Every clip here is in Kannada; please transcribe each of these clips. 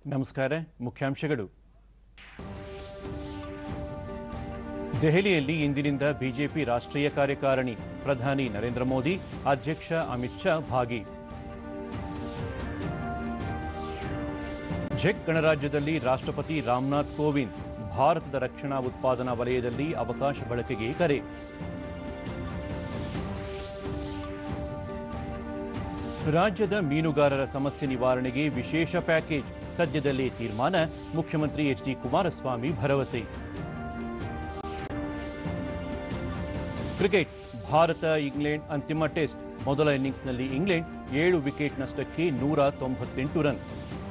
ನಮಸ್ಕಾರ ಮುಖ್ಯಾಂಶಗಳು ದೆಹಲಿಯಲ್ಲಿ ಇಂದಿನಿಂದ ಬಿಜೆಪಿ ರಾಷ್ಟ್ರೀಯ ಕಾರ್ಯಕಾರಿಣಿ ಪ್ರಧಾನಿ ನರೇಂದ್ರ ಮೋದಿ ಅಧ್ಯಕ್ಷ ಅಮಿತ್ ಶಾ ಭಾಗಿ ಚೆಕ್ ಗಣರಾಜ್ಯದಲ್ಲಿ ರಾಷ್ಟ್ರಪತಿ ರಾಮನಾಥ್ ಕೋವಿಂದ್ ಭಾರತದ ರಕ್ಷಣಾ ಉತ್ಪಾದನಾ ವಲಯದಲ್ಲಿ ಅವಕಾಶ ಬಳಕೆಗೆ ಕರೆ ರಾಜ್ಯದ ಮೀನುಗಾರರ ಸಮಸ್ಯೆ ನಿವಾರಣೆಗೆ ವಿಶೇಷ ಪ್ಯಾಕೇಜ್ ಸದ್ಯದಲ್ಲೇ ತೀರ್ಮಾನ ಮುಖ್ಯಮಂತ್ರಿ ಎಚ್ ಡಿ ಕುಮಾರಸ್ವಾಮಿ ಭರವಸೆ ಕ್ರಿಕೆಟ್ ಭಾರತ ಇಂಗ್ಲೆಂಡ್ ಅಂತಿಮ ಟೆಸ್ಟ್ ಮೊದಲ ಇನ್ನಿಂಗ್ಸ್ನಲ್ಲಿ ಇಂಗ್ಲೆಂಡ್ ಏಳು ವಿಕೆಟ್ ನಷ್ಟಕ್ಕೆ ನೂರ ತೊಂಬತ್ತೆಂಟು ರನ್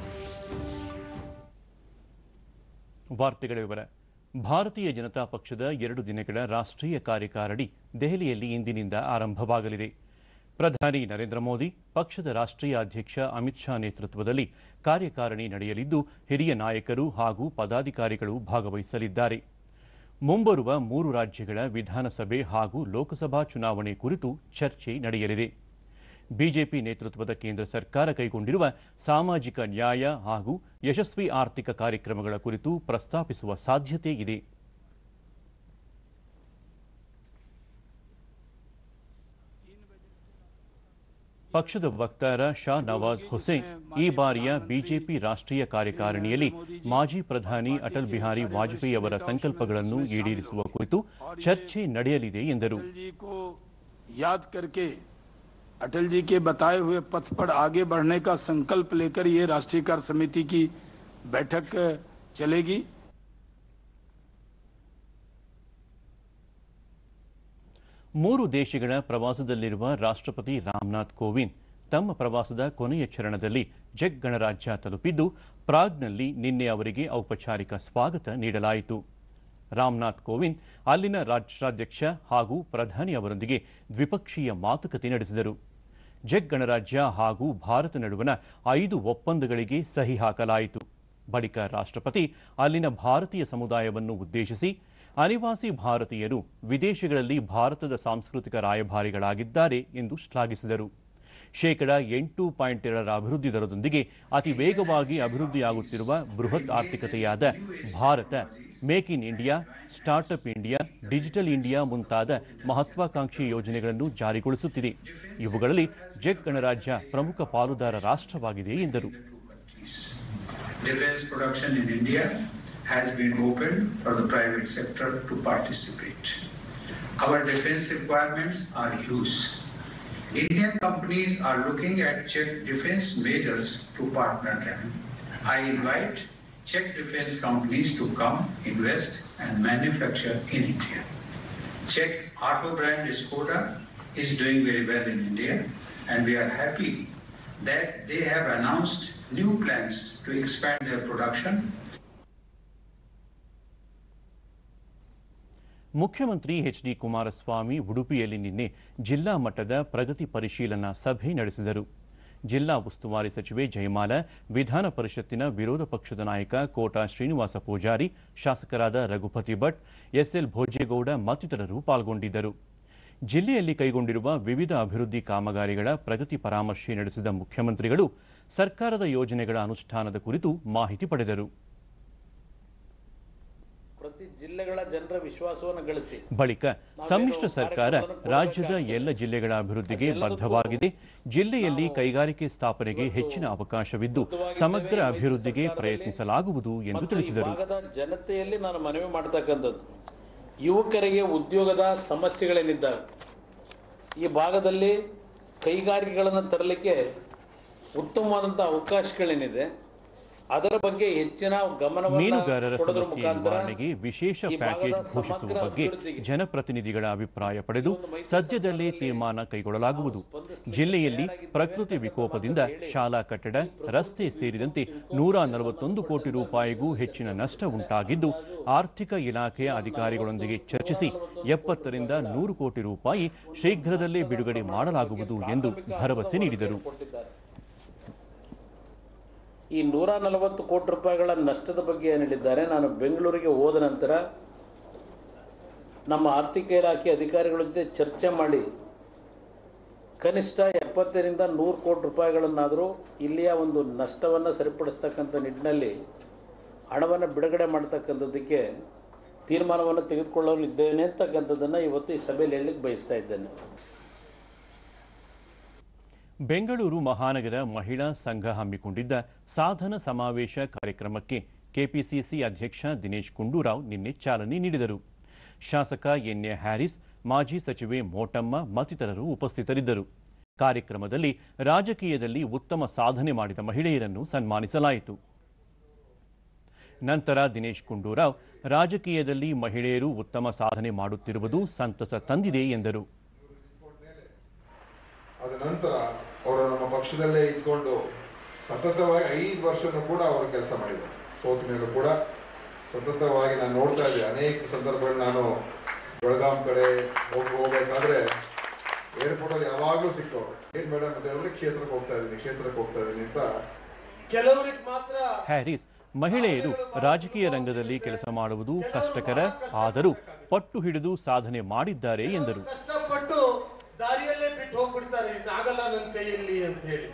ವಾರ್ತೆಗಳ ವಿವರ ಭಾರತೀಯ ಜನತಾ ಪಕ್ಷದ ಎರಡು ದಿನಗಳ ರಾಷ್ಟ್ರೀಯ ಕಾರ್ಯಕಾರಿಣಿ ದೆಹಲಿಯಲ್ಲಿ ಇಂದಿನಿಂದ ಆರಂಭವಾಗಲಿದೆ ಪ್ರಧಾನಿ ನರೇಂದ್ರ ಮೋದಿ ಪಕ್ಷದ ರಾಷ್ಟ್ರೀಯ ಅಧ್ಯಕ್ಷ ಅಮಿತ್ ಶಾ ನೇತೃತ್ವದಲ್ಲಿ ಕಾರ್ಯಕಾರಿಣಿ ನಡೆಯಲಿದ್ದು ಹಿರಿಯ ನಾಯಕರು ಹಾಗೂ ಪದಾಧಿಕಾರಿಗಳು ಭಾಗವಹಿಸಲಿದ್ದಾರೆ ಮುಂಬರುವ ಮೂರು ರಾಜ್ಯಗಳ ವಿಧಾನಸಭೆ ಹಾಗೂ ಲೋಕಸಭಾ ಚುನಾವಣೆ ಕುರಿತು ಚರ್ಚೆ ನಡೆಯಲಿದೆ ಬಿಜೆಪಿ ನೇತೃತ್ವದ ಕೇಂದ್ರ ಸರ್ಕಾರ ಕೈಗೊಂಡಿರುವ ಸಾಮಾಜಿಕ ನ್ಯಾಯ ಹಾಗೂ ಯಶಸ್ವಿ ಆರ್ಥಿಕ ಕಾರ್ಯಕ್ರಮಗಳ ಕುರಿತು ಪ್ರಸ್ತಾಪಿಸುವ ಸಾಧ್ಯತೆ ಇದೆ ಪಕ್ಷದ ವಕ್ತಾರ ಶಾ ನವಾಜ್ ಹುಸೇನ್ ಈ ಬಾರಿಯ ಬಿಜೆಪಿ ರಾಷ್ಟ್ರೀಯ ಕಾರ್ಯಕಾರಿಣಿಯಲ್ಲಿ ಮಾಜಿ ಪ್ರಧಾನಿ ಅಟಲ್ ಬಿಹಾರಿ ವಾಜಪೇಯಿ ಅವರ ಸಂಕಲ್ಪಗಳನ್ನು ಈಡೇರಿಸುವ ಕುರಿತು ಚರ್ಚೆ ನಡೆಯಲಿದೆ ಎಂದರು अटल जी को याद करके अटल जी के बताए हुए पथ पर आगे बढ़ने का संकल्प लेकर ये राष्ट्रीय कार्य समिति की बैठक चलेगी ಮೂರು ದೇಶಗಳ ಪ್ರವಾಸದಲ್ಲಿರುವ ರಾಷ್ಟ್ರಪತಿ ರಾಮನಾಥ್ ಕೋವಿಂದ್ ತಮ್ಮ ಪ್ರವಾಸದ ಕೊನೆಯ ಚರಣದಲ್ಲಿ ಜೆಕ್ ಗಣರಾಜ್ಯ ತಲುಪಿದ್ದು ಪ್ರಾಗ್ನಲ್ಲಿ ನಿನ್ನೆ ಅವರಿಗೆ ಔಪಚಾರಿಕ ಸ್ವಾಗತ ನೀಡಲಾಯಿತು ರಾಮನಾಥ್ ಕೋವಿಂದ್ ಅಲ್ಲಿನ ರಾಷ್ಟ್ರಾಧ್ಯಕ್ಷ ಹಾಗೂ ಪ್ರಧಾನಿ ಅವರೊಂದಿಗೆ ದ್ವಿಪಕ್ಷೀಯ ಮಾತುಕತೆ ನಡೆಸಿದರು ಜೆಕ್ ಗಣರಾಜ್ಯ ಹಾಗೂ ಭಾರತ ನಡುವಣ ಐದು ಒಪ್ಪಂದಗಳಿಗೆ ಸಹಿ ಹಾಕಲಾಯಿತು ಬಳಿಕ ರಾಷ್ಟ್ರಪತಿ ಅಲ್ಲಿನ ಭಾರತೀಯ ಸಮುದಾಯವನ್ನು ಉದ್ದೇಶಿಸಿ ಅನಿವಾಸಿ ಭಾರತೀಯರು ವಿದೇಶಗಳಲ್ಲಿ ಭಾರತದ ಸಾಂಸ್ಕೃತಿಕ ರಾಯಭಾರಿಗಳಾಗಿದ್ದಾರೆ ಎಂದು ಶ್ಲಾಘಿಸಿದರು ಶೇಕಡ ಎಂಟು ಪಾಯಿಂಟ್ ಎರಡರ ಅಭಿವೃದ್ಧಿ ದರದೊಂದಿಗೆ ಅತಿ ವೇಗವಾಗಿ ಅಭಿವೃದ್ಧಿಯಾಗುತ್ತಿರುವ ಬೃಹತ್ ಆರ್ಥಿಕತೆಯಾದ Bharat make in India startup India digital India ಮುಂತಾದ ಮಹತ್ವಾಕಾಂಕ್ಷಿ ಯೋಜನೆಗಳನ್ನು ಜಾರಿಗೊಳಿಸುತ್ತಿದೆ ಇವುಗಳಲ್ಲಿ ಜೆಕ್ ಗಣರಾಜ್ಯ ಪ್ರಮುಖ ಪಾಲುದಾರ ರಾಷ್ಟ್ರವಾಗಿದೆ ಎಂದರು defense production in India has been opened for the private sector to participate. Our defense requirements are huge. Indian companies are looking at Czech defense measures to partner them. I invite Czech defense companies to come, invest and manufacture in India. Czech auto brand Skoda is doing very well in India and we are happy that they have announced new plans to expand their production ಮುಖ್ಯಮಂತ್ರಿ ಎಚ್ ಡಿ ಕುಮಾರಸ್ವಾಮಿ ಉಡುಪಿಯಲ್ಲಿ ನಿನ್ನೆ ಜಿಲ್ಲಾ ಮಟ್ಟದ ಪ್ರಗತಿ ಪರಿಶೀಲನಾ ಸಭೆ ನಡೆಸಿದರು ಜಿಲ್ಲಾ ಉಸ್ತುವಾರಿ ಸಚಿವೆ ಜಯಮಾಲ ವಿಧಾನ ಪರಿಷತ್ತಿನ ವಿರೋಧ ಪಕ್ಷದ ನಾಯಕ ಕೋಟಾ ಶ್ರೀನಿವಾಸ ಪೂಜಾರಿ ಶಾಸಕರಾದ ರಘುಪತಿ ಭಟ್ ಎಸ್ಎಲ್ ಭೋಜೇಗೌಡ ಮತ್ತಿತರರು ಪಾಲ್ಗೊಂಡಿದ್ದರು ಜಿಲ್ಲೆಯಲ್ಲಿ ಕೈಗೊಂಡಿರುವ ವಿವಿಧ ಅಭಿವೃದ್ಧಿ ಕಾಮಗಾರಿಗಳ ಪ್ರಗತಿ ಪರಾಮರ್ಶೆ ನಡೆಸಿದ ಮುಖ್ಯಮಂತ್ರಿಗಳು ಸರ್ಕಾರದ ಯೋಜನೆಗಳ ಅನುಷ್ಠಾನದ ಕುರಿತು ಮಾಹಿತಿ ಪಡೆದರು ಪ್ರತಿ ಜಿಲ್ಲೆಗಳ ಜನರ ವಿಶ್ವಾಸವನ್ನು ಗಳಿಸಿ ಬಳಿಕ ಸಮ್ಮಿಶ್ರ ಸರ್ಕಾರ ರಾಜ್ಯದ ಎಲ್ಲ ಜಿಲ್ಲೆಗಳ ಅಭಿವೃದ್ಧಿಗೆ ಬದ್ಧವಾಗಿದೆ ಜಿಲ್ಲೆಯಲ್ಲಿ ಕೈಗಾರಿಕೆ ಸ್ಥಾಪನೆಗೆ ಹೆಚ್ಚಿನ ಅವಕಾಶವಿದ್ದು ಸಮಗ್ರ ಅಭಿವೃದ್ಧಿಗೆ ಪ್ರಯತ್ನಿಸಲಾಗುವುದು ಎಂದು ಮತ್ತು ಈ ತಿಳಿಸಿದರು ಭಾಗದ ಜನತೆಯಲ್ಲಿ ನಾನು ಮನವಿ ಮಾಡ್ತಕ್ಕಂಥದ್ದು ಯುವಕರಿಗೆ ಉದ್ಯೋಗದ ಸಮಸ್ಯೆಗಳೇನಿದ್ದಾವೆ ಈ ಭಾಗದಲ್ಲಿ ಕೈಗಾರಿಕೆಗಳನ್ನು ತರಲಿಕ್ಕೆ ಉತ್ತಮವಾದಂತಹ ಅವಕಾಶಗಳೇನಿದೆ ಅದರ ಬಗ್ಗೆ ಹೆಚ್ಚಿನ ಗಮನವನ್ನು ಮೀನುಗಾರರ ಕೊಡೋದ್ರ ಸಮಸ್ಯೆ ಮುಖಾಂತರ ನಿವಾರಣೆಗೆ ವಿಶೇಷ ಈ ಭಾಗದ ಪ್ಯಾಕೇಜ್ ಘೋಷಿಸುವ ಸಮಗ್ರ ಬಗ್ಗೆ ಅಭಿವೃದ್ಧಿಗೆ ಜನಪ್ರತಿನಿಧಿಗಳ ಅಭಿಪ್ರಾಯ ಪಡೆದು ಸದ್ಯದಲ್ಲೇ ತೀರ್ಮಾನ ಕೈಗೊಳ್ಳಲಾಗುವುದು ಜಿಲ್ಲೆಯಲ್ಲಿ ಪ್ರಕೃತಿ ವಿಕೋಪದಿಂದ ಶಾಲಾ ಕಟ್ಟಡ ರಸ್ತೆ ಸೇರಿದಂತೆ ನೂರ ನಲವತ್ತೊಂದು ಕೋಟಿ ರೂಪಾಯಿಗೂ ಹೆಚ್ಚಿನ ನಷ್ಟ ಉಂಟಾಗಿದ್ದು ಆರ್ಥಿಕ ಇಲಾಖೆಯ ಅಧಿಕಾರಿಗಳೊಂದಿಗೆ ಚರ್ಚಿಸಿ ಎಪ್ಪತ್ತರಿಂದ ನೂರು ಕೋಟಿ ರೂಪಾಯಿ ಶೀಘ್ರದಲ್ಲೇ ಬಿಡುಗಡೆ ಮಾಡಲಾಗುವುದು ಎಂದು ಭರವಸೆ ನೀಡಿದರು ಕೊಟ್ಟಿದ್ದಾರೆ ಈ ನೂರ ನಲವತ್ತು ಕೋಟಿ ರೂಪಾಯಿಗಳ ನಷ್ಟದ ಬಗ್ಗೆ ಏನು ಹೇಳಿದ್ದಾರೆ ನಾನು ಬೆಂಗಳೂರಿಗೆ ಹೋದ ನಂತರ ನಮ್ಮ ಆರ್ಥಿಕ ಇಲಾಖೆ ಅಧಿಕಾರಿಗಳ ಜೊತೆ ಚರ್ಚೆ ಮಾಡಿ ಕನಿಷ್ಠ ಎಪ್ಪತ್ತರಿಂದ ನೂರು ಕೋಟಿ ರೂಪಾಯಿಗಳನ್ನಾದರೂ ಇಲ್ಲಿಯ ಒಂದು ನಷ್ಟವನ್ನು ಸರಿಪಡಿಸ್ತಕ್ಕಂಥ ನಿಟ್ಟಿನಲ್ಲಿ ಹಣವನ್ನು ಬಿಡುಗಡೆ ಮಾಡ್ತಕ್ಕಂಥದ್ದಕ್ಕೆ ತೀರ್ಮಾನವನ್ನು ತೆಗೆದುಕೊಳ್ಳಲಿದ್ದೇನೆ ಅಂತಕ್ಕಂಥದ್ದನ್ನು ಇವತ್ತು ಈ ಸಭೆಯಲ್ಲಿ ಹೇಳಲಿಕ್ಕೆ ಬಯಸ್ತಾ ಇದ್ದೇನೆ ಬೆಂಗಳೂರು ಮಹಾನಗರ ಮಹಿಳಾ ಸಂಘ ಹಮ್ಮಿಕೊಂಡಿದ್ದ ಸಾಧನ ಸಮಾವೇಶ ಕಾರ್ಯಕ್ರಮಕ್ಕೆ ಕೆಪಿಸಿಸಿ ಅಧ್ಯಕ್ಷ ದಿನೇಶ್ ಗುಂಡೂರಾವ್ ನಿನ್ನೆ ಚಾಲನೆ ನೀಡಿದರು ಶಾಸಕ ಎನ್ಎ ಹ್ಯಾರಿಸ್ ಮಾಜಿ ಸಚಿವೆ ಮೋಟಮ್ಮ ಮತ್ತಿತರರು ಉಪಸ್ಥಿತರಿದ್ದರು ಕಾರ್ಯಕ್ರಮದಲ್ಲಿ ರಾಜಕೀಯದಲ್ಲಿ ಉತ್ತಮ ಸಾಧನೆ ಮಾಡಿದ ಮಹಿಳೆಯರನ್ನು ಸನ್ಮಾನಿಸಲಾಯಿತು ನಂತರ ದಿನೇಶ್ ಗುಂಡೂರಾವ್ ರಾಜಕೀಯದಲ್ಲಿ ಮಹಿಳೆಯರು ಉತ್ತಮ ಸಾಧನೆ ಮಾಡುತ್ತಿರುವುದು ಸಂತಸ ತಂದಿದೆ ಎಂದರು ಅದ ನಂತರ ಅವರು ನಮ್ಮ ಪಕ್ಷದಲ್ಲೇ ಇದ್ಕೊಂಡು ಸತತವಾಗಿ ಐದು ವರ್ಷನೂ ಕೂಡ ಅವರು ಕೆಲಸ ಮಾಡಿದರು ಸೋತ ಮೇಲೂ ಕೂಡ ಸತತವಾಗಿ ನಾನು ನೋಡ್ತಾ ಇದ್ದೆ ಅನೇಕ ಸಂದರ್ಭಗಳಲ್ಲಿ ನಾನು ಬೆಳಗಾಂ ಕಡೆ ಹೋಗಿ ಹೋಗ್ಬೇಕಾದ್ರೆ ಏರ್ಪೋರ್ಟ್ ಅಲ್ಲಿ ಯಾವಾಗ್ಲೂ ಸಿಕ್ಕವರು ಏನ್ ಮೇಡಮ್ ಅಂತ ಹೇಳಿದ್ರೆ ಕ್ಷೇತ್ರಕ್ಕೆ ಹೋಗ್ತಾ ಇದ್ದೀನಿ ಕ್ಷೇತ್ರಕ್ಕೆ ಹೋಗ್ತಾ ಇದ್ದೀನಿ ಅಂತ ಕೆಲವರಿಗೆ ಮಾತ್ರ ಹ್ಯಾರಿಸ್ ಮಹಿಳೆಯರು ರಾಜಕೀಯ ರಂಗದಲ್ಲಿ ಕೆಲಸ ಮಾಡುವುದು ಕಷ್ಟಕರ ಆದರೂ ಪಟ್ಟು ಹಿಡಿದು ಸಾಧನೆ ಮಾಡಿದ್ದಾರೆ ಎಂದರು ಕಷ್ಟಪಟ್ಟು ದಾರಿಯಲ್ಲೇ ಬಿಟ್ಟು ಹೋಗ್ಬಿಡ್ತಾರೆ ಇದಾಗಲ್ಲ ನನ್ನ ಕೈಯಲ್ಲಿ ಅಂತ ಹೇಳಿ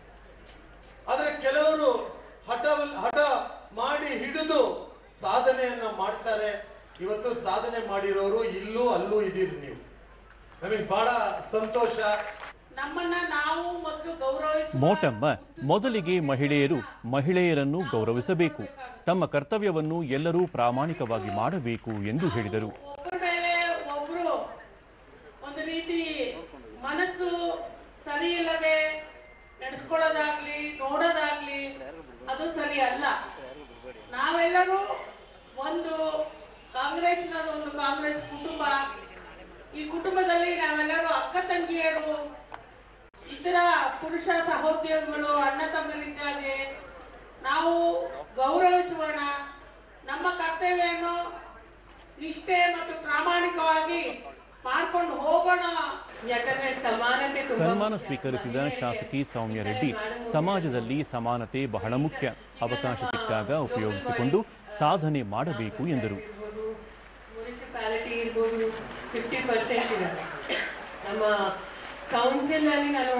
ಆದ್ರೆ ಕೆಲವರು ಹಠ ಹಠ ಮಾಡಿ ಹಿಡಿದು ಸಾಧನೆಯನ್ನ ಮಾಡ್ತಾರೆ ಇವತ್ತು ಸಾಧನೆ ಮಾಡಿರೋರು ಇಲ್ಲೂ ಅಲ್ಲೂ ಇದೀರಿ ನೀವು ನಮಗೆ ಬಹಳ ಸಂತೋಷ ನಮ್ಮನ್ನ ನಾವು ಮೊದಲು ಗೌರವಿಸುವ ಮೋಟಮ್ಮ ಮೊದಲಿಗೆ ಮಹಿಳೆಯರು ಮಹಿಳೆಯರನ್ನು ಗೌರವಿಸಬೇಕು ತಮ್ಮ ಕರ್ತವ್ಯವನ್ನು ಎಲ್ಲರೂ ಪ್ರಾಮಾಣಿಕವಾಗಿ ಮಾಡಬೇಕು ಎಂದು ಹೇಳಿದರು ಒಬ್ಬರ ಮೇಲೆ ಒಬ್ರು ಒಂದು ರೀತಿ ಮನಸ್ಸು ಸರಿ ಇಲ್ಲದೆ ನಡೆಸ್ಕೊಳ್ಳೋದಾಗ್ಲಿ ನೋಡೋದಾಗ್ಲಿ ಅದು ಸರಿ ಅಲ್ಲ ನಾವೆಲ್ಲರೂ ಒಂದು ಕಾಂಗ್ರೆಸ್ನ ಒಂದು ಕಾಂಗ್ರೆಸ್ ಕುಟುಂಬ ಈ ಕುಟುಂಬದಲ್ಲಿ ನಾವೆಲ್ಲರೂ ಅಕ್ಕ ತಂಗಿಯರು ಇತರ ಪುರುಷ ಸಹೋದ್ಯೋಗಿಗಳು ಅಣ್ಣ ತಮ್ಮರಿದ್ದಾಗೆ ನಾವು ಗೌರವಿಸೋಣ ನಮ್ಮ ಕರ್ತವ್ಯವನ್ನು ನಿಷ್ಠೆ ಮತ್ತು ಪ್ರಾಮಾಣಿಕವಾಗಿ ಮಾಡ್ಕೊಂಡು ಹೋಗೋಣ ಯಾಕಂದ್ರೆ ಸಮಾನತೆ ತುಂಬಾ ಸನ್ಮಾನ ಮುಖ್ಯ. ಸ್ವೀಕರಿಸಿದ ಮಹಿಳೆಯರಿಗೆ ಶಾಸಕಿ ಸೌಮ್ಯ ಈ ರೆಡ್ಡಿ ತರ ಮಾಡಬಹುದು. ಸಮಾಜದಲ್ಲಿ ಸಮಾನತೆ ಬಹಳ ಮುಖ್ಯ ಅವಕಾಶ ಸಿಕ್ಕಾಗ ಉಪಯೋಗಿಸಿಕೊಂಡು ಸಾಧನೆ ಮಾಡಬೇಕು ಎಂದರು ಮುನಿಸಿಪಾಲಿಟಿ ಇರ್ಬೋದು ಫಿಫ್ಟಿ ಪರ್ಸೆಂಟ್ ಇದೆ ನಮ್ಮ ಕೌನ್ಸಿಲ್ ಅಲ್ಲಿ ನಾನು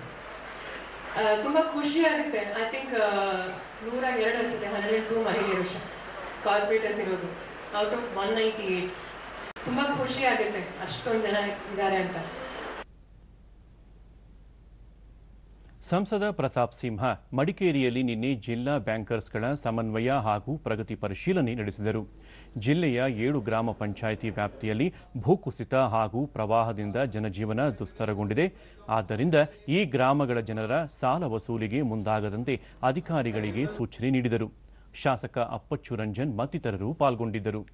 ಆ, ತುಂಬಾ ಖುಷಿ ಆಗುತ್ತೆ ಐ ಥಿಂಕ್ ನೂರ ಎರಡು ಅನ್ಸುತ್ತೆ ಹಂಡ್ರೆಡ್ ಟೂ ಮಹಿಳೆಯರು ಕಾರ್ಪೊರೇಟರ್ಸ್ ಇರೋದು out of one ninety eight ತುಂಬಾ ಖುಷಿ ಆಗುತ್ತೆ ಅಷ್ಟೊಂದು ಜನ ಇದ್ದಾರೆ ಅಂತ ಸಂಸದ ಪ್ರತಾಪ್ ಸಿಂಹ ಮಡಿಕೇರಿಯಲ್ಲಿ ನಿನ್ನೆ ಜಿಲ್ಲಾ ಬ್ಯಾಂಕರ್ಸ್ಗಳ ಸಮನ್ವಯ ಹಾಗೂ ಪ್ರಗತಿ ಪರಿಶೀಲನೆ ನಡೆಸಿದರು ಜಿಲ್ಲೆಯ ಏಳು ಗ್ರಾಮ ಪಂಚಾಯಿತಿ ವ್ಯಾಪ್ತಿಯಲ್ಲಿ ಭೂಕುಸಿತ ಹಾಗೂ ಪ್ರವಾಹದಿಂದ ಜನಜೀವನ ದುಸ್ತರಗೊಂಡಿದೆ ಆದ್ದರಿಂದ ಈ ಗ್ರಾಮಗಳ ಜನರ ಸಾಲ ವಸೂಲಿಗೆ ಮುಂದಾಗದಂತೆ ಅಧಿಕಾರಿಗಳಿಗೆ ಸೂಚನೆ ನೀಡಿದರು ಶಾಸಕ ಅಪ್ಪಚ್ಚು ರಂಜನ್ ಮತ್ತಿತರರು ಪಾಲ್ಗೊಂಡಿದ್ದರು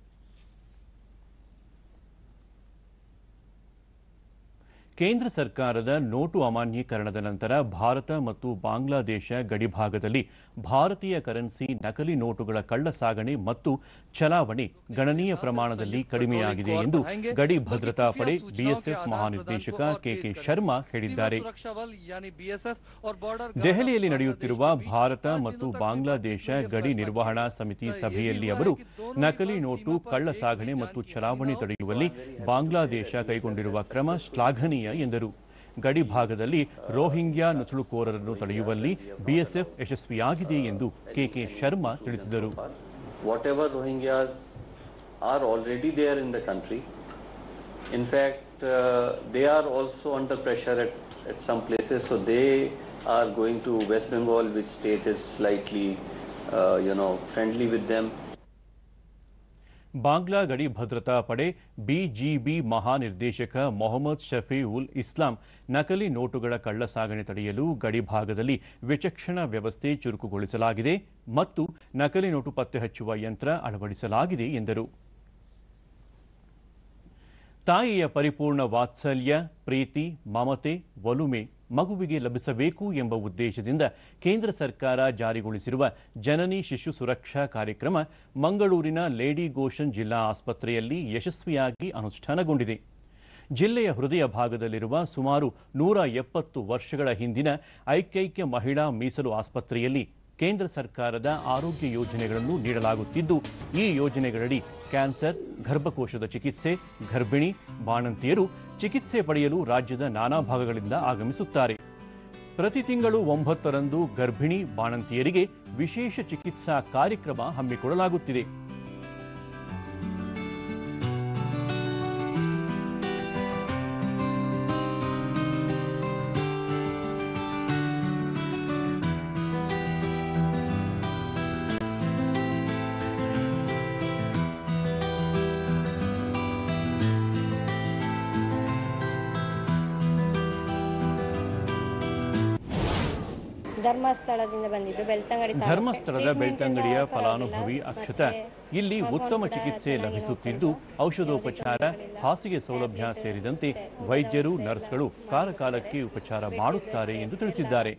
ಕೇಂದ್ರ ಸರ್ಕಾರದ ನೋಟು ಅಮಾನ್ಯೀಕರಣದ ನಂತರ ಭಾರತ ಮತ್ತು ಬಾಂಗ್ಲಾದೇಶ ಗಡಿಭಾಗದಲ್ಲಿ ಭಾರತೀಯ ಕರೆನ್ಸಿ ನಕಲಿ ನೋಟುಗಳ ಕಳ್ಳ ಸಾಗಣೆ ಮತ್ತು ಚಲಾವಣೆ ಗಣನೀಯ ಪ್ರಮಾಣದಲ್ಲಿ ಕಡಿಮೆಯಾಗಿದೆ ಎಂದು ಗಡಿ ಭದ್ರತಾ ಪಡೆ ಬಿಎಸ್ಎಫ್ ಮಹಾನಿರ್ದೇಶಕ ಕೆಕೆ ಶರ್ಮಾ ಹೇಳಿದ್ದಾರೆ ದೆಹಲಿಯಲ್ಲಿ ನಡೆಯುತ್ತಿರುವ ಭಾರತ ಮತ್ತು ಬಾಂಗ್ಲಾದೇಶ ಗಡಿ ನಿರ್ವಹಣಾ ಸಮಿತಿ ಸಭೆಯಲ್ಲಿ ಅವರು ನಕಲಿ ನೋಟು ಕಳ್ಳ ಸಾಗಣೆ ಮತ್ತು ಚಲಾವಣೆ ತಡೆಯುವಲ್ಲಿ ಬಾಂಗ್ಲಾದೇಶ ಕೈಗೊಂಡಿರುವ ಕ್ರಮ ಶ್ಲಾಘನೀಯ ಎಂದರು ಗಡಿ ಭಾಗದಲ್ಲಿ ರೋಹಿಂಗ್ಯಾ ನುಸುಳುಕೋರರನ್ನು ತಡೆಯುವಲ್ಲಿ ಬಿಎಸ್ಎಫ್ ಯಶಸ್ವಿಯಾಗಿದೆ ಎಂದು ಕೆಕೆ ಶರ್ಮಾ ತಿಳಿಸಿದರು whatever Rohingyas are already there in the country. In fact, uh, they are also under pressure at, at some places, so they are going to West Bengal, which state is slightly, uh, you know, friendly with them. Bangla ಗಡಿ ಭದ್ರತಾ ಪಡೆ ಬಿಜಿಬಿ ಮಹಾನಿರ್ದೇಶಕ ಮೊಹಮ್ಮದ್ ಶಫಿ ಉಲ್ ಇಸ್ಲಾಂ ನಕಲಿ ನೋಟುಗಳ ಕಳ್ಳ ಸಾಗಣೆ ತಡೆಯಲು ಗಡಿ ಭಾಗದಲ್ಲಿ ವಿಚಕ್ಷಣಾ ವ್ಯವಸ್ಥೆ ಚುರುಕುಗೊಳಿಸಲಾಗಿದೆ ಮತ್ತು ನಕಲಿ ನೋಟು ಪತ್ತೆ ಹಚ್ಚುವ ಯಂತ್ರ ಅಳವಡಿಸಲಾಗಿದೆ ಎಂದರು ತಾಯಿಯ ಪರಿಪೂರ್ಣ ವಾತ್ಸಲ್ಯ ಪ್ರೀತಿ ಮಮತೆ ಒಲುಮೆ ಮಗುವಿಗೆ ಲಭಿಸಬೇಕು ಎಂಬ ಉದ್ದೇಶದಿಂದ ಕೇಂದ್ರ ಸರ್ಕಾರ ಜಾರಿಗೊಳಿಸಿರುವ ಜನನಿ ಶಿಶು ಸುರಕ್ಷಾ ಕಾರ್ಯಕ್ರಮ ಮಂಗಳೂರಿನ ಲೇಡಿ ಗೋಶನ್ ಜಿಲ್ಲಾ ಆಸ್ಪತ್ರೆಯಲ್ಲಿ ಯಶಸ್ವಿಯಾಗಿ ಅನುಷ್ಠಾನಗೊಂಡಿದೆ ಜಿಲ್ಲೆಯ ಹೃದಯ ಭಾಗದಲ್ಲಿರುವ ಸುಮಾರು ನೂರ ಎಪ್ಪತ್ತು ವರ್ಷಗಳ ಹಿಂದಿನ ಐಕ್ಯೈಕ್ಯ ಮಹಿಳಾ ಮೀಸಲು ಆಸ್ಪತ್ರೆಯಲ್ಲಿ ಕೇಂದ್ರ ಸರ್ಕಾರದ ಆರೋಗ್ಯ ಯೋಜನೆಗಳನ್ನು ನೀಡಲಾಗುತ್ತಿದ್ದು ಈ ಯೋಜನೆಗಳಡಿ ಕ್ಯಾನ್ಸರ್ ಗರ್ಭಕೋಶದ ಚಿಕಿತ್ಸೆ ಗರ್ಭಿಣಿ ಬಾಣಂತಿಯರು ಚಿಕಿತ್ಸೆ ಪಡೆಯಲು ರಾಜ್ಯದ ನಾನಾ ಭಾಗಗಳಿಂದ ಆಗಮಿಸುತ್ತಾರೆ ಪ್ರತಿ ತಿಂಗಳು ಒಂಬತ್ತರಂದು ಗರ್ಭಿಣಿ ಬಾಣಂತಿಯರಿಗೆ ವಿಶೇಷ ಚಿಕಿತ್ಸಾ ಕಾರ್ಯಕ್ರಮ ಹಮ್ಮಿಕೊಳ್ಳಲಾಗುತ್ತಿದೆ ಧರ್ಮಸ್ಥಳದಿಂದ ಬಂದಿದ್ದು ಬೆಳ್ತಂಗಡಿ ತಾಲೂಕು. ಧರ್ಮಸ್ಥಳದ Treatment ಬೆಳ್ತಂಗಡಿಯ ಎಲ್ಲ ಫಲಾನುಭವಿ ಪರವಾಗಿಲ್ಲ. ಅಕ್ಷತ ಮತ್ತೆ ಇಲ್ಲಿ ಮಗು ಉತ್ತಮ ಕೂಡ ಚಿಕಿತ್ಸೆ ಚೆನ್ನಾಗಿ ಲಭಿಸುತ್ತಿದ್ದು ನೋಡ್ತಾ ಇದ್ದಾರೆ. ಔಷಧೋಪಚಾರ ಹಾಸಿಗೆ ಸೌಲಭ್ಯ ಸೇರಿದಂತೆ ವೈದ್ಯರು ನರ್ಸ್ಗಳು ಕಾಲಕಾಲಕ್ಕೆ ಉಪಚಾರ ಮಾಡುತ್ತಾರೆ ಎಂದು ತಿಳಿಸಿದ್ದಾರೆ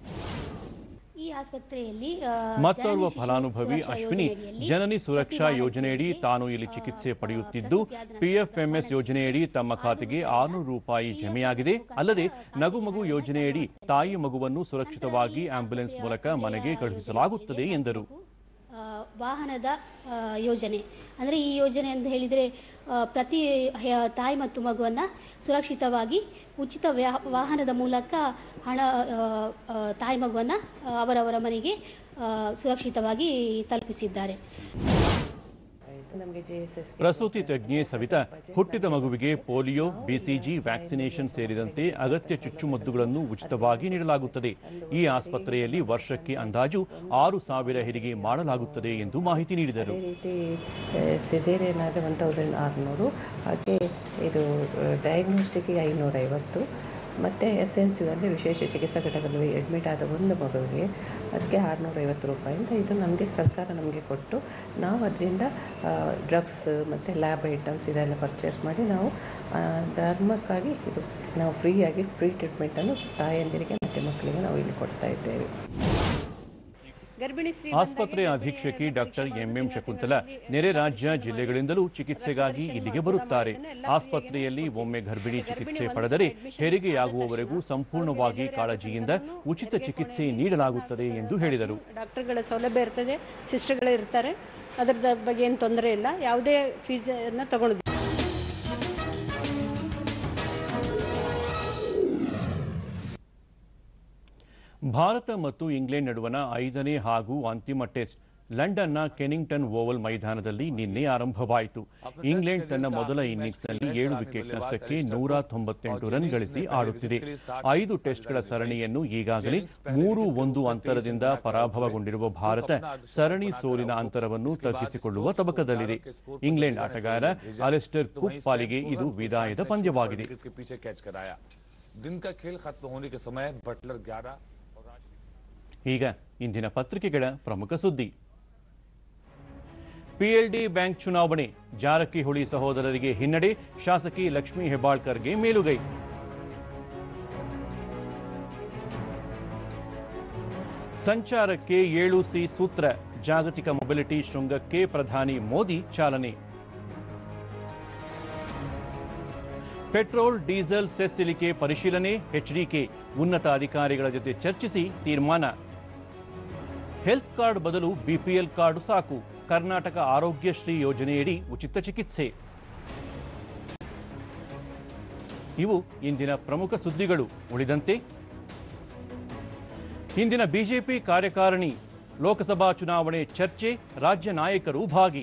ಈ ಆಸ್ಪತ್ರೆಯಲ್ಲಿ ಆ, ಮತ್ತೋರ್ವ ಜನನಿ ಶಿಶು ಫಲಾನುಭವಿ ಸುರಕ್ಷಾ ಅಶ್ವಿನಿ ಯೋಜನೆಯಡಿಯಲ್ಲಿ ಜನನಿ ಸುರಕ್ಷಾ ಪ್ರತಿ ಯೋಜನೆಯಡಿ ಬಾಲಕಿಯರಿಗೆ, ತಾನು ಇಲ್ಲಿ ಆ, ಚಿಕಿತ್ಸೆ ಆ, ಪಡೆಯುತ್ತಿದ್ದು ಪ್ರಸೂತಿ ಆದ ನಂತರ ಪಿಎಫ್ಎಂಎಸ್ ಯೋಜನೆಯಡಿ ತಮ್ಮ ಖಾತೆಗೆ ಆರುನೂರು ರೂಪಾಯಿ ಜಮೆಯಾಗಿದೆ ಅಲ್ಲದೆ ನಗು ಮಗು ಯೋಜನೆಯಡಿ ತಾಯಿ ಮಗುವನ್ನು ಸುರಕ್ಷಿತವಾಗಿ ಆಂಬ್ಯುಲೆನ್ಸ್ ಮೂಲಕ ಮನೆಗೆ ಕಳುಹಿಸಲಾಗುತ್ತದೆ ಎಂದರು ಆ, ವಾಹನದ ಆ, ಯೋಜನೆ ಅಂದರೆ ಈ ಯೋಜನೆ ಅಂತ ಹೇಳಿದರೆ ಆ, ಪ್ರತಿ ಹೆ- ತಾಯಿ ಮತ್ತು ಮಗುವನ್ನು ಸುರಕ್ಷಿತವಾಗಿ ಉಚಿತ ವ್ಯಾ- ವಾಹನದ ಮೂಲಕ ಹಣ ಆ, ಆ, ತಾಯಿ ಮಗುವನ್ನು ಅವರವರ ಮನೆಗೆ ಆ, ಸುರಕ್ಷಿತವಾಗಿ ತಲುಪಿಸಿದ್ದಾರೆ ನಮಗೆ ಜೆ ಎಸ್ ಎಸ್ ಪ್ರಸೂತಿ ತಜ್ಞೆ ಸವಿತಾ ಹುಟ್ಟಿದ ಮಗುವಿಗೆ ಪೋಲಿಯೋ ಬಿಸಿಜಿ ವ್ಯಾಕ್ಸಿನೇಷನ್ ಸೇರಿದಂತೆ ಅಗತ್ಯ ಚುಚ್ಚುಮದ್ದುಗಳನ್ನು ಉಚಿತವಾಗಿ ನೀಡಲಾಗುತ್ತದೆ ಈ ಆಸ್ಪತ್ರೆಯಲ್ಲಿ ವರ್ಷಕ್ಕೆ ಅಂದಾಜು ಆರು ಸಾವಿರ ಹೆರಿಗೆ ಮಾಡಲಾಗುತ್ತದೆ ಎಂದು ಮಾಹಿತಿ ನೀಡಿದರು ಅದೇ ರೀತಿ ಸಿದೇರಿಯನ್ ಆದರೆ ಒನ್ ತೌಸಂಡ್ ಆರುನೂರು ಹಾಗೆ ಇದು ಡಯಾಗ್ನೋಸ್ಟಿಕ್ಗೆ ಐನೂರೈವತ್ತು ಮತ್ತು ಎಸ್ ಎನ್ ಸಿ ಅಂದರೆ ವಿಶೇಷ ಚಿಕಿತ್ಸಾ ಘಟಕದಲ್ಲಿ ಅಡ್ಮಿಟ್ ಆದ ಒಂದು ಮಗುವಿಗೆ ಅದಕ್ಕೆ ಆರುನೂರೈವತ್ತು ರೂಪಾಯಿ ಅಂತ ಇದು ನಮಗೆ ಸರ್ಕಾರ ನಮಗೆ ಕೊಟ್ಟು ನಾವು ಅದರಿಂದ ಡ್ರಗ್ಸ್ ಮತ್ತು ಲ್ಯಾಬ್ ಐಟಮ್ಸ್ ಇದೆಲ್ಲ ಪರ್ಚೇಸ್ ಮಾಡಿ ನಾವು ಆ, ಧರ್ಮಕ್ಕಾಗಿ ಇದು ನಾವು ಫ್ರೀಯಾಗಿ ಫ್ರೀ ಟ್ರೀಟ್ಮೆಂಟನ್ನು ತಾಯಂದಿರಿಗೆ ಮತ್ತು ಮಕ್ಕಳಿಗೆ ನಾವು ಇಲ್ಲಿ ಕೊಡ್ತಾ ಇದ್ದೇವೆ ಗರ್ಭಿಣಿ ಸ್ತ್ರೀ ಆಸ್ಪತ್ರೆ ಅಧೀಕ್ಷಕಿ ಡಾಕ್ಟರ್ ಎಂಎಂ ಶಕುಂತಲ ನೆರೆ ರಾಜ್ಯ ಜಿಲ್ಲೆಗಳಿಂದಲೂ ಚಿಕಿತ್ಸೆಗಾಗಿ ಇಲ್ಲಿಗೆ ಬರುತ್ತಾರೆ ಆಸ್ಪತ್ರೆಯಲ್ಲಿ ಒಮ್ಮೆ ಗರ್ಭಿಣಿ ಚಿಕಿತ್ಸೆ ಪಡೆದರೆ ಹೆರಿಗೆಯಾಗುವವರೆಗೂ ಸಂಪೂರ್ಣವಾಗಿ ಕಾಳಜಿಯಿಂದ ಉಚಿತ ಚಿಕಿತ್ಸೆ ನೀಡಲಾಗುತ್ತದೆ ಎಂದು ಹೇಳಿದರು ಡಾಕ್ಟರ್ಗಳ ಸೌಲಭ್ಯ ಇರ್ತದೆ ಸಿಸ್ಟರ್ಗಳು ಇರ್ತಾರೆ ಅದರದ ಬಗ್ಗೆ ಏನು ತೊಂದರೆ ಇಲ್ಲ ಯಾವುದೇ ಫೀಸ್ ಅನ್ನ ತಗೊಳ್ಳೋದು ಭಾರತ ಮತ್ತು ಇಂಗ್ಲೆಂಡ್ ನಡುವಣ ಐದನೇ ಹಾಗೂ ಅಂತಿಮ ಟೆಸ್ಟ್ ಲಂಡನ್ನ ಕೆನಿಂಗ್ಟನ್ ಓವಲ್ ಮೈದಾನದಲ್ಲಿ ನಿನ್ನೆ ಆರಂಭವಾಯಿತು ಇಂಗ್ಲೆಂಡ್ ತನ್ನ ಮೊದಲ ಇನ್ನಿಂಗ್ಸ್ನಲ್ಲಿ ಏಳು ವಿಕೆಟ್ ನಷ್ಟಕ್ಕೆ ನೂರ ತೊಂಬತ್ತೆಂಟು ರನ್ ಗಳಿಸಿ ಆಡುತ್ತಿದೆ ಐದು ಟೆಸ್ಟ್ಗಳ ಸರಣಿಯನ್ನು ಈಗಾಗಲೇ ಮೂರು ಒಂದು ಅಂತರದಿಂದ ಪರಾಭವಗೊಂಡಿರುವ ಭಾರತ ಸರಣಿ ಸೋಲಿನ ಅಂತರವನ್ನು ತಗ್ಗಿಸಿಕೊಳ್ಳುವ ತಬಕದಲ್ಲಿದೆ ಇಂಗ್ಲೆಂಡ್ ಆಟಗಾರ ಅಲೆಸ್ಟರ್ ಕುಕ್ ಪಾಲಿಗೆ ಇದು ವಿದಾಯದ ಪಂದ್ಯವಾಗಿದೆ विकेट के पीछे कैच कराया दिन का खेल खत्म होने के समय बटलर 11 और ಈಗ ಇಂದಿನ ಪತ್ರಿಕೆಗಳ ಪ್ರಮುಖ ಸುದ್ದಿ ಪಿಎಲ್ಡಿ ಬ್ಯಾಂಕ್ ಚುನಾವಣೆ ಜಾರಕಿಹೊಳಿ ಸಹೋದರರಿಗೆ ಹಿನ್ನಡೆ ಶಾಸಕಿ ಲಕ್ಷ್ಮೀ ಹೆಬ್ಬಾಳ್ಕರ್ಗೆ ಮೇಲುಗೈ ಸಂಚಾರಕ್ಕೆ ಏಳು ಸಿ ಸೂತ್ರ ಜಾಗತಿಕ ಮೊಬಿಲಿಟಿ ಶೃಂಗಕ್ಕೆ ಪ್ರಧಾನಿ ಮೋದಿ ಚಾಲನೆ ಪೆಟ್ರೋಲ್ ಡೀಸೆಲ್ ಸೆಸ್ ಇಳಿಕೆ ಪರಿಶೀಲನೆ ಎಚ್ಡಿಕೆ ಉನ್ನತ ಅಧಿಕಾರಿಗಳ ಜೊತೆ ಚರ್ಚಿಸಿ ತೀರ್ಮಾನ ಹೆಲ್ತ್ ಕಾರ್ಡ್ ಬದಲು ಬಿಪಿಎಲ್ ಕಾರ್ಡ್ ಸಾಕು ಕರ್ನಾಟಕ ಆರೋಗ್ಯಶ್ರೀ ಯೋಜನೆಯಡಿ ಉಚಿತ ಚಿಕಿತ್ಸೆ ಇವು ಇಂದಿನ ಪ್ರಮುಖ ಸುದ್ದಿಗಳು ಉಳಿದಂತೆ ಇಂದಿನ ಬಿಜೆಪಿ ಕಾರ್ಯಕಾರಿಣಿ ಲೋಕಸಭಾ ಚುನಾವಣೆ ಚರ್ಚೆ ರಾಜ್ಯ ನಾಯಕರು ಭಾಗಿ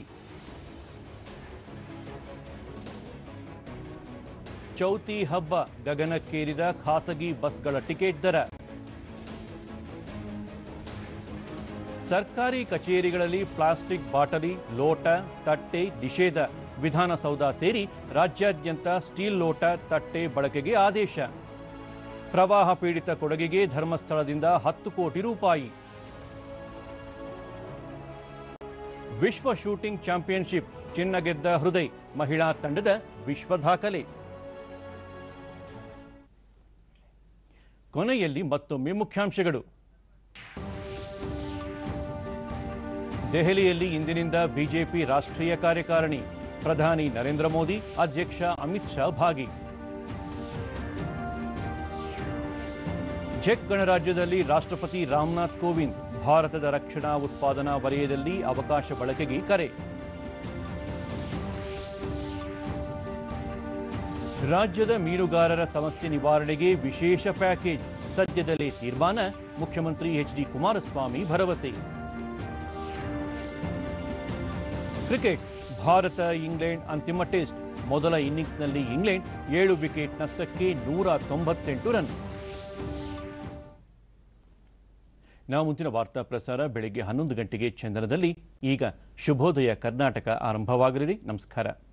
ಚೌತಿ ಹಬ್ಬ ಗಗನಕ್ಕೇರಿದ ಖಾಸಗಿ ಬಸ್ಗಳ ಟಿಕೆಟ್ ದರ ಸರ್ಕಾರಿ ಕಚೇರಿಗಳಲ್ಲಿ ಪ್ಲಾಸ್ಟಿಕ್ ಬಾಟಲಿ ಲೋಟ ತಟ್ಟೆ ನಿಷೇಧ ವಿಧಾನಸೌಧ ಸೇರಿ ರಾಜ್ಯಾದ್ಯಂತ ಸ್ಟೀಲ್ ಲೋಟ ತಟ್ಟೆ ಬಳಕೆಗೆ ಆದೇಶ ಪ್ರವಾಹ ಪೀಡಿತ ಕೊಡಗಿಗೆ ಧರ್ಮಸ್ಥಳದಿಂದ ಹತ್ತು ಕೋಟಿ ರೂಪಾಯಿ ವಿಶ್ವ ಶೂಟಿಂಗ್ ಚಾಂಪಿಯನ್ಶಿಪ್ ಚಿನ್ನ ಗೆದ್ದ ಹೃದಯ್ ಮಹಿಳಾ ತಂಡದ ವಿಶ್ವ ದಾಖಲೆ ಕೊನೆಯಲ್ಲಿ ಮತ್ತೊಮ್ಮೆ ಮುಖ್ಯಾಂಶಗಳು ದೆಹಲಿಯಲ್ಲಿ ಇಂದಿನಿಂದ ಬಿಜೆಪಿ ರಾಷ್ಟ್ರೀಯ ಕಾರ್ಯಕಾರಿಣಿ ಪ್ರಧಾನಿ ನರೇಂದ್ರ ಮೋದಿ ಅಧ್ಯಕ್ಷ ಅಮಿತ್ ಶಾ ಭಾಗಿ ಚೆಕ್ ಗಣರಾಜ್ಯದಲ್ಲಿ ರಾಷ್ಟ್ರಪತಿ ರಾಮನಾಥ್ ಕೋವಿಂದ್ ಭಾರತದ ರಕ್ಷಣಾ ಉತ್ಪಾದನಾ ವಲಯದಲ್ಲಿ ಅವಕಾಶ ಬಳಕೆಗೆ ಕರೆ ರಾಜ್ಯದ ಮೀನುಗಾರರ ಸಮಸ್ಯೆ ನಿವಾರಣೆಗೆ ವಿಶೇಷ ಪ್ಯಾಕೇಜ್ ಸದ್ಯದಲ್ಲೇ ತೀರ್ಮಾನ ಮುಖ್ಯಮಂತ್ರಿ ಎಚ್ ಡಿ ಕುಮಾರಸ್ವಾಮಿ ಭರವಸೆ ಕ್ರಿಕೆಟ್ ಭಾರತ ಇಂಗ್ಲೆಂಡ್ ಅಂತಿಮ ಟೆಸ್ಟ್ ಮೊದಲ ಇನ್ನಿಂಗ್ಸ್ನಲ್ಲಿ ಇಂಗ್ಲೆಂಡ್ ಏಳು ವಿಕೆಟ್ ನಷ್ಟಕ್ಕೆ ನೂರ ತೊಂಬತ್ತೆಂಟು ರನ್ ನಾವು ಮುಂದಿನ ವಾರ್ತಾ ಪ್ರಸಾರ ಬೆಳಗ್ಗೆ ಹನ್ನೊಂದು ಗಂಟೆಗೆ ಚಂದನದಲ್ಲಿ ಈಗ ಶುಭೋದಯ ಕರ್ನಾಟಕ ಆರಂಭವಾಗಲಿದೆ ನಮಸ್ಕಾರ